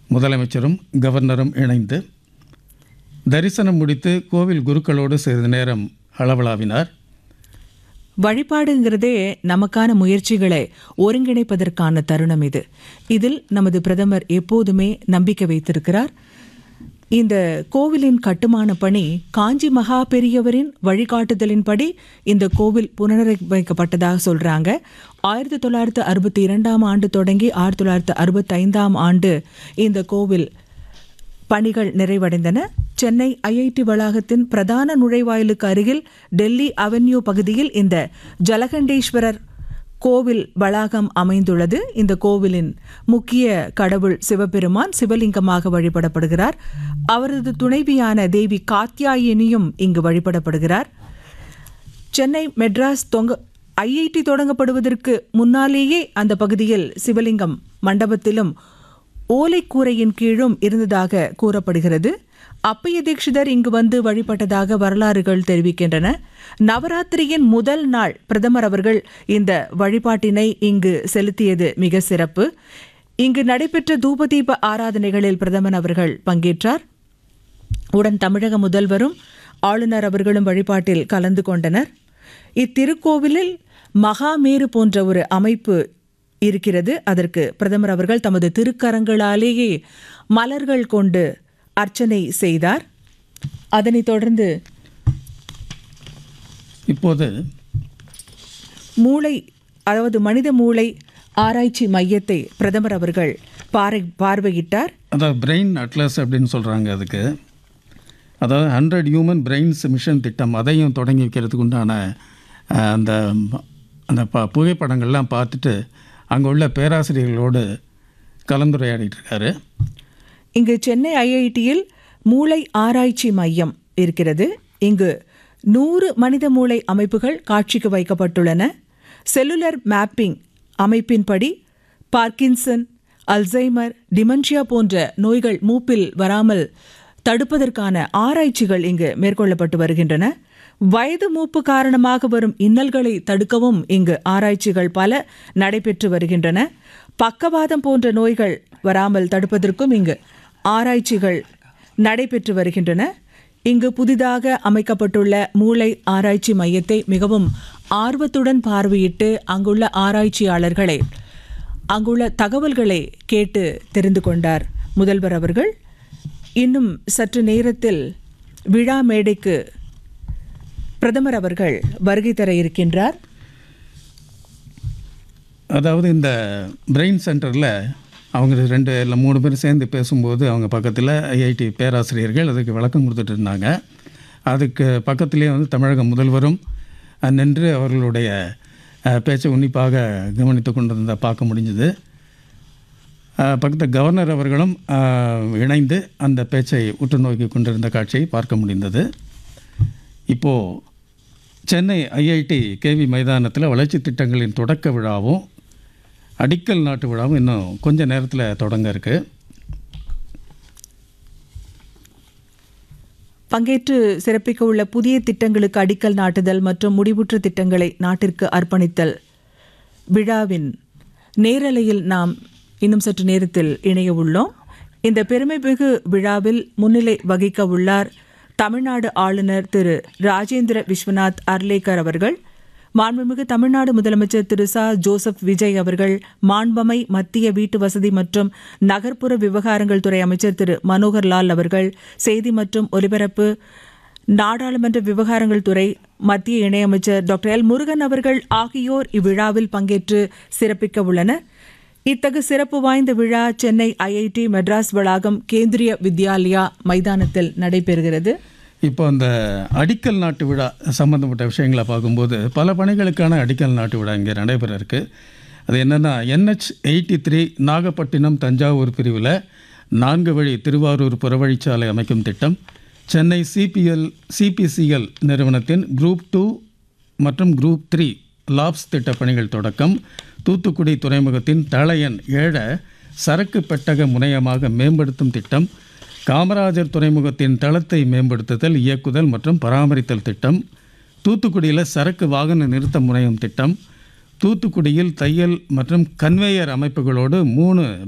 முதலமைச்சரும் கவர்னரும் இணைந்து தரிசனம் முடித்து கோவில் குருக்களோடு சிறிது நேரம் அளவலாவினார் வழிபாடுங்கிறதே நமக்கான முயற்சிகளை ஒருங்கிணைப்பதற்கான தருணம் இது இதில் நமது பிரதமர் எப்போதுமே நம்பிக்கை வைத்திருக்கிறார் இந்த கோவிலின் கட்டுமான பணி காஞ்சி மகா பெரியவரின் வழிகாட்டுதலின்படி இந்த கோவில் புனரமைக்கப்பட்டதாக சொல்றாங்க ஆயிரத்தி தொள்ளாயிரத்து அறுபத்தி இரண்டாம் ஆண்டு தொடங்கி ஆயிரத்தி தொள்ளாயிரத்து அறுபத்தி ஐந்தாம் ஆண்டு இந்த கோவில் பணிகள் நிறைவடைந்தன சென்னை ஐஐடி வளாகத்தின் பிரதான நுழைவாயிலுக்கு அருகில் டெல்லி அவென்யூ பகுதியில் இந்த ஜலகண்டேஸ்வரர் கோவில் வளாகம் அமைந்துள்ளது இந்த கோவிலின் முக்கிய கடவுள் சிவபெருமான் சிவலிங்கமாக வழிபடப்படுகிறார் அவரது துணைவியான தேவி காத்யாயினியும் இங்கு வழிபடப்படுகிறார் சென்னை மெட்ராஸ் தொங்க ஐஐடி தொடங்கப்படுவதற்கு முன்னாலேயே அந்த பகுதியில் சிவலிங்கம் மண்டபத்திலும் ஓலைக்கூரையின் கீழும் இருந்ததாக கூறப்படுகிறது அப்பைய தீட்சிதர் இங்கு வந்து வழிபட்டதாக வரலாறுகள் தெரிவிக்கின்றன நவராத்திரியின் முதல் நாள் பிரதமர் அவர்கள் இந்த வழிபாட்டினை இங்கு செலுத்தியது மிக சிறப்பு இங்கு நடைபெற்ற தூபதீப ஆராதனைகளில் பிரதமர் அவர்கள் பங்கேற்றார் உடன் தமிழக முதல்வரும் ஆளுநர் அவர்களும் வழிபாட்டில் கலந்து கொண்டனர் இத்திருக்கோவிலில் மகாமேரு போன்ற ஒரு அமைப்பு இருக்கிறது அதற்கு பிரதமர் அவர்கள் தமது திருக்கரங்களாலேயே மலர்கள் கொண்டு அர்ச்சனை செய்தார் அதனைத் தொடர்ந்து இப்போது மூளை அதாவது மனித மூளை ஆராய்ச்சி மையத்தை பிரதமர் அவர்கள் பாரை பார்வையிட்டார் அதாவது பிரெயின் அட்லஸ் அப்படின்னு சொல்கிறாங்க அதுக்கு அதாவது ஹண்ட்ரட் ஹியூமன் பிரெயின்ஸ் மிஷன் திட்டம் அதையும் தொடங்கி வைக்கிறதுக்கு உண்டான அஹ், அந்த அந்த ப புகைப்படங்கள்லாம் பார்த்துட்டு அங்கே உள்ள பேராசிரியர்களோடு கலந்துரையாடிட்டு இருக்காரு இங்கு சென்னை ஐஐடியில் மூளை ஆராய்ச்சி மையம் இருக்கிறது இங்கு நூறு மனித மூளை அமைப்புகள் காட்சிக்கு வைக்கப்பட்டுள்ளன செல்லுலர் மேப்பிங் அமைப்பின்படி பார்க்கின்சன் அல்சைமர் டிமென்ஷியா போன்ற நோய்கள் மூப்பில் வராமல் தடுப்பதற்கான ஆராய்ச்சிகள் இங்கு மேற்கொள்ளப்பட்டு வருகின்றன வயது மூப்பு காரணமாக வரும் இன்னல்களை தடுக்கவும் இங்கு ஆராய்ச்சிகள் பல நடைபெற்று வருகின்றன பக்கவாதம் போன்ற நோய்கள் வராமல் தடுப்பதற்கும் இங்கு ஆராய்ச்சிகள் நடைபெற்று வருகின்றன இங்கு புதிதாக அமைக்கப்பட்டுள்ள மூளை ஆராய்ச்சி மையத்தை மிகவும் ஆர்வத்துடன் பார்வையிட்டு அங்குள்ள ஆராய்ச்சியாளர்களை அங்குள்ள தகவல்களை கேட்டு தெரிந்து கொண்டார் முதல்வர் அவர்கள் இன்னும் சற்று நேரத்தில் விழா மேடைக்கு பிரதமர் அவர்கள் வருகை தர இருக்கின்றார் அதாவது இந்த பிரெயின் சென்டரில் அவங்க ரெண்டு இல்லை மூணு பேர் சேர்ந்து பேசும்போது அவங்க பக்கத்தில் ஐஐடி பேராசிரியர்கள் அதுக்கு விளக்கம் கொடுத்துட்டு இருந்தாங்க அதுக்கு பக்கத்திலே வந்து தமிழக முதல்வரும் அஹ், நின்று அவர்களுடைய அஹ், பேச்சை உன்னிப்பாக கவனித்து கொண்டிருந்த பார்க்க முடிஞ்சது பக்கத்து கவர்னர் அவர்களும் அஹ், இணைந்து அந்த பேச்சை உற்று நோக்கி கொண்டிருந்த காட்சியை பார்க்க முடிந்தது இப்போது சென்னை ஐஐடி கேவி மைதானத்தில் வளர்ச்சி திட்டங்களின் தொடக்க விழாவும் அடிக்கல் நாட்டு விழாவும் இன்னும் கொஞ்ச நேரத்தில் தொடங்க இருக்கு பங்கேற்று சிறப்பிக்க உள்ள புதிய திட்டங்களுக்கு அடிக்கல் நாட்டுதல் மற்றும் முடிவுற்ற திட்டங்களை நாட்டிற்கு அர்ப்பணித்தல் விழாவின் நேரலையில் நாம் இன்னும் சற்று நேரத்தில் இணைய உள்ளோம் இந்த பெருமைமிகு விழாவில் முன்னிலை வகிக்க உள்ளார் தமிழ்நாடு ஆளுநர் திரு ராஜேந்திர விஸ்வநாத் அர்லேக்கர் அவர்கள் மாண்புமிகு தமிழ்நாடு முதலமைச்சர் திரு ச ஜோசப் விஜய் அவர்கள் மாண்பமை மத்திய வீட்டு வசதி மற்றும் நகர்ப்புற விவகாரங்கள் துறை அமைச்சர் திரு மனோகர் லால் அவர்கள் செய்தி மற்றும் ஒலிபரப்பு நாடாளுமன்ற விவகாரங்கள் துறை மத்திய இணையமைச்சர் டாக்டர் எல் முருகன் அவர்கள் ஆகியோர் இவ்விழாவில் பங்கேற்று சிறப்பிக்க உள்ளனர் இத்தகு சிறப்பு வாய்ந்த விழா சென்னை ஐஐடி மெட்ராஸ் வளாகம் கேந்திரிய வித்யாலயா மைதானத்தில் நடைபெறுகிறது இப்போ அந்த அடிக்கல் நாட்டு விழா சம்பந்தப்பட்ட விஷயங்களை பார்க்கும்போது பல பணிகளுக்கான அடிக்கல் நாட்டு விழா இங்கே நடைபெற இருக்கு அது என்னென்னா NH eighty three Nagapattinam Thanjavur பிரிவில் நான்கு வழி திருவாரூர் புறவழிச்சாலை அமைக்கும் திட்டம் சென்னை சிபிஎல் சிபிசிஎல் நிறுவனத்தின் குரூப் டூ மற்றும் குரூப் த்ரீ லாப்ஸ் திட்ட பணிகள் தொடக்கம் தூத்துக்குடி துறைமுகத்தின் தளையன் ஏழ சரக்கு பெட்டக முனையமாக மேம்படுத்தும் திட்டம் காமராஜர் துறைமுகத்தின் தளத்தை மேம்படுத்துதல் இயக்குதல் மற்றும் பராமரித்தல் திட்டம் தூத்துக்குடியில் சரக்கு வாகன நிறுத்த முனையம் திட்டம் தூத்துக்குடியில் தையல் மற்றும் கன்வேயர் அமைப்புகளோடு மூணு